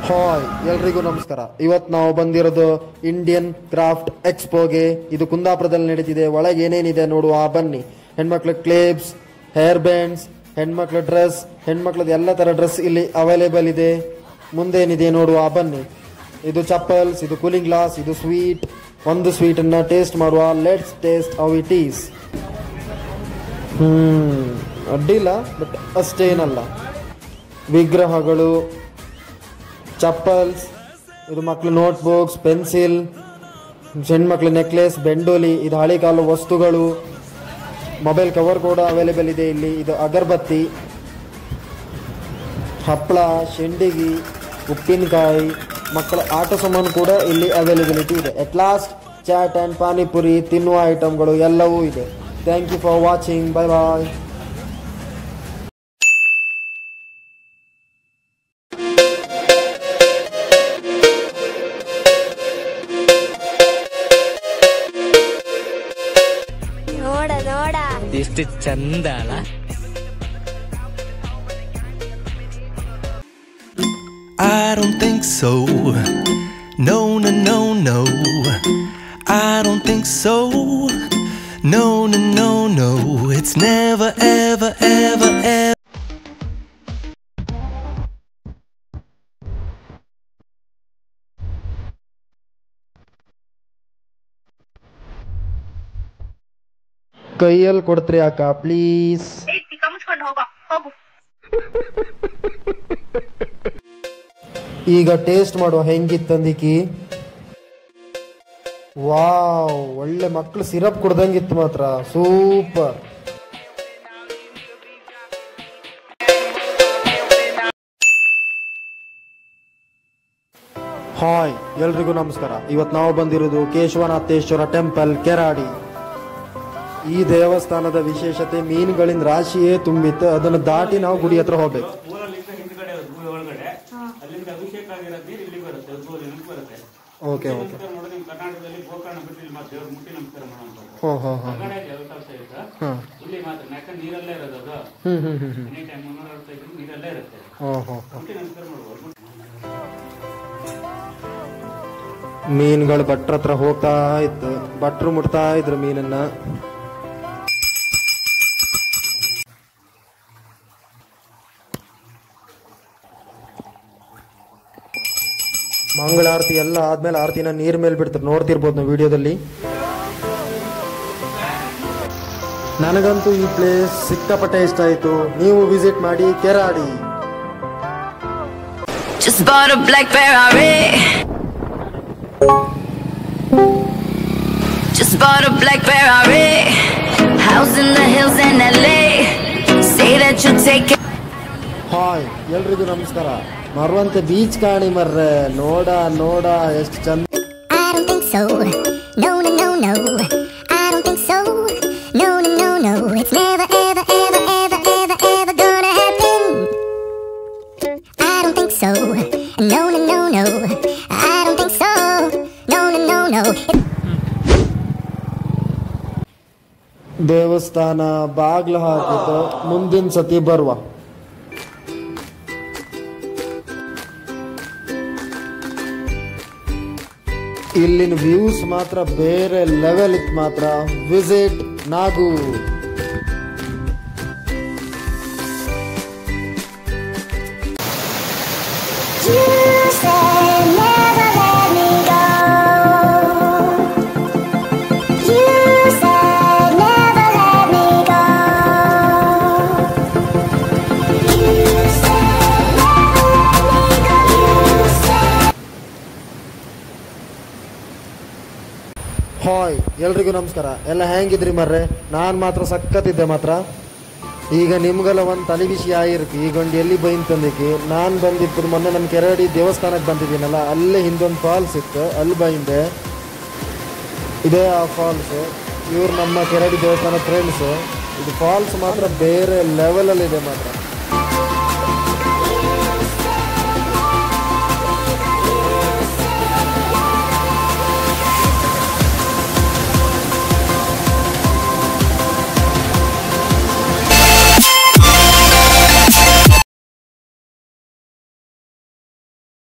Hi ಎಲ್ರಿಗೂ ನಮಸ್ಕಾರ ಇವತ್ತು ನಾವು ಬಂದಿರೋದು ಇಂಡಿಯನ್ ಕ್ರಾಫ್ಟ್ ಎಕ್ಸ್ಪೋಗೆ ಇದು ಕುಂದಾಪುರದಲ್ಲಿ ನಡೀತಿದೆ ಒಳಗೆ ಏನೇನಿದೆ ನೋಡುವ ಬನ್ನಿ ಹೆಣ್ಮಕ್ಳ ಕ್ಲೇಬ್ಸ್ ಹೇರ್ ಬ್ಯಾಂಡ್ಸ್ ಹೆಣ್ಮಕ್ಳ ಡ್ರೆಸ್ ಹೆಣ್ಮಕ್ಳದ್ದು ಎಲ್ಲ ಥರ ಡ್ರೆಸ್ ಇಲ್ಲಿ ಅವೈಲೇಬಲ್ ಇದೆ ಮುಂದೇನಿದೆ ನೋಡುವ ಬನ್ನಿ ಇದು ಚಪ್ಪಲ್ಸ್ ಇದು ಕೂಲಿಂಗ್ ಗ್ಲಾಸ್ ಇದು ಸ್ವೀಟ್ ಒಂದು ಸ್ವೀಟನ್ನು ಟೇಸ್ಟ್ ಮಾಡುವ let's taste how it is hmm ಅಡ್ಡಿಲ್ಲ ಬಟ್ ಅಷ್ಟೇನಲ್ಲ ವಿಗ್ರಹಗಳು ಚಪ್ಪಲ್ಸ್ ಇದು ಮಕ್ಕಳು ನೋಟ್ಬುಕ್ಸ್ ಪೆನ್ಸಿಲ್ ಹೆಣ್ಮಕ್ಳ ನೆಕ್ಲೆಸ್ ಬೆಂಡೋಲಿ ಇದು ಹಳೆ ಕಾಲ ವಸ್ತುಗಳು ಮೊಬೈಲ್ ಕವರ್ ಕೂಡ ಅವೈಲೇಬಲ್ ಇದೆ ಇಲ್ಲಿ ಇದು ಅಗರಬತ್ತಿ ಹಪ್ಪಳ ಶೆಂಡಿಗಿ ಉಪ್ಪಿನಕಾಯಿ ಮಕ್ಕಳ ಆಟ ಸಾಮಾನು ಕೂಡ ಇಲ್ಲಿ ಅವೈಲೇಬಿಲಿಟಿ ಇದೆ at last chaat and panipuri ತಿನ್ನುವ ಐಟಮ್ಗಳು ಎಲ್ಲವೂ ಇದೆ thank you for watching bye bye ನೋಡ ನೋಡ ಎಷ್ಟು ಚಂದ ಅಲ್ಲ I don't think so. No, no, no, no. I don't think so. No, no, no, no. It's never, ever, ever, ever. ಕೈಯಲ್ಲಿ ಕೊಡ್ತೀರಿ ಅಕ್ಕ ಪ್ಲೀಸ್ ಈಗ ಟೇಸ್ಟ್ ಮಾಡುವ ಹೆಂಗಿತ್ತಂದಿಕಿ ವಾವ್ ಒಳ್ಳೆ ಮಕ್ಳು ಸಿರಪ್ ಕುಡ್ದಂಗಿತ್ತು ಮಾತ್ರ ಸೂಪರ್ ಹಾಯ್ ಎಲ್ರಿಗೂ ನಮಸ್ಕಾರ ಇವತ್ತು ನಾವು ಬಂದಿರೋದು ಕೇಶವನಾಥೇಶ್ವರ ಟೆಂಪಲ್ ಕೆರಾಡಿ ಈ ದೇವಸ್ಥಾನದ ವಿಶೇಷತೆ ಮೀನುಗಳಿಂದ ರಾಶಿಯೇ ತುಂಬಿತ್ತು ಅದನ್ನು ದಾಟಿ ನಾವು ಗುಡಿ ಹತ್ರ ಹೋಗ್ಬೇಕು ಊರಲ್ಲಿಂದ ಹಿಂದ್ಗಡೆ ಇರೋದು ಗುಹೆ ಒಳಗಡೆ ಅಲ್ಲಿಂದ ಅಭಿಷೇಕ ಆಗಿರೋದು ನೀರು ಇಲ್ಲಿಗೆ ಬರುತ್ತೆ ಊರಲ್ಲಿ ಇಲ್ಲಿಗೆ ಬರುತ್ತೆ ಓಕೆ ಓಕೆ ನಮಸ್ಕಾರ ಮಾಡೋದು ನಿಮ್ಮ ಕರ್ನಾಟಕದಲ್ಲಿ ಗೋಕರ್ಣ ಬಿಟ್ಟು ಇಲ್ಲಿ ಮತ್ತೆ ದೇವ್ರ ಮುಟ್ಟಿ ನಮಸ್ಕಾರ ಮಾಡೋದು ಹೋ ಹೋ ಹೋ ಹೊರಗಡೆ ಇದೆ ಅವಕಾಶ ಇದೆ ಹಾಂ ಇಲ್ಲಿ ಮಾತ್ರ ಯಾಕಂದ್ರೆ ನೀರಲ್ಲೇ ಇರೋದು ಅದು ಹ್ಮ್ ಹ್ಮ್ ಹ್ಮ್ ಹ್ಮ್ ಎನಿ ಟೈಮ್ ಮುನ್ನೂರ ಅರವತ್ತೈದು ನೀರಲ್ಲೇ ಇರುತ್ತೆ ಹೋ ಹೋ ಮುಟ್ಟಿ ನಮಸ್ಕಾರ ಮಾಡ್ಬೋದು ಮೀನುಗಳು ಭಟ್ರ ಹತ್ರ ಹೋಗ್ತಾ ಇತ್ತು ಭಟ್ರು ಮುಟ್ತಾ ಇದ್ರು ಮೀನನ್ನ ಮಂಗಳಾರತಿ ಎಲ್ಲ ಆದ್ಮೇಲೆ ಆರತಿನ ನೀರ್ ಮೇಲೆ ಬಿಡ್ತಾರೆ ನೋಡ್ತಿರ್ಬೋದು ನಾವು ವಿಡಿಯೋದಲ್ಲಿ ನನಗಂತೂ ಈ ಪ್ಲೇಸ್ ಸಿಕ್ಕಾಪಟ್ಟೆ ಇಷ್ಟ ಆಯ್ತು ನೀವು ವಿಸಿಟ್ ಮಾಡಿ Keradi Just bought a black Ferrari. Just bought a black Ferrari. House in the hills in LA. Say that you'll take it. Hi ಎಲ್ರಿಗೂ ನಮಸ್ಕಾರ ಮರುವಂತೆ ಬೀಚ್ ಕಾಣಿ ಮರ್ರೆ ನೋಡ ನೋಡ ಎಷ್ಟು ಚಂದ I don't think so. No, no, no, no. I don't think so. No, no, no, no. It's never, ever, ever, ever, ever, ever gonna happen. I don't think so. No, no, no, no. I don't think so. No, no, no, no. ದೇವಸ್ಥಾನ ಬಾಗ್ಲು ಹಾಕಿತ್ತು ಮುಂದಿನ ಸತಿ ಬರುವ ಇಲ್ಲಿನ views ಮಾತ್ರ ಬೇರೆ level ಇತ್ತು ಮಾತ್ರ visit Nagur You said never let me go. You said never let me go. You said never let me go. You said. Hi ಎಲ್ರಿಗೂ ನಮಸ್ಕಾರ ಎಲ್ಲ ಹೆಂಗಿದ್ರಿ ಮರ್ರೆ ನಾನು ಮಾತ್ರ ಸಖತ್ತಿದ್ದೆ ಮಾತ್ರ ಈಗ ನಿಮ್ಗೆಲ್ಲ ಒಂದು ತಲೆ ವಿಷಯ ಆಗಿರುತ್ತೆ ಈಗ ಒಂದು ಎಲ್ಲಿ ಬೈನ್ ತಂದಿಕ್ಕೆ ನಾನು ಬಂದಿದ್ದು ಮೊನ್ನೆ ನಮ್ಮ ಕೆರಡಿ ದೇವಸ್ಥಾನಕ್ಕೆ ಬಂದಿದ್ದೀನಲ್ಲ ಅಲ್ಲೇ ಹಿಂದೊಂದು ಫಾಲ್ಸ್ ಇತ್ತು ಅಲ್ಲಿ ಬೈಂದೆ ಇದೇ ಆ ಫಾಲ್ಸ್ ಇವ್ರು ನಮ್ಮ ಕೆರಡಿ ದೇವಸ್ಥಾನ ಫ್ರೆಂಡ್ಸು ಇದು ಫಾಲ್ಸ್ ಮಾತ್ರ ಬೇರೆ ಲೆವೆಲಲ್ಲಿದೆ ಮಾತ್ರ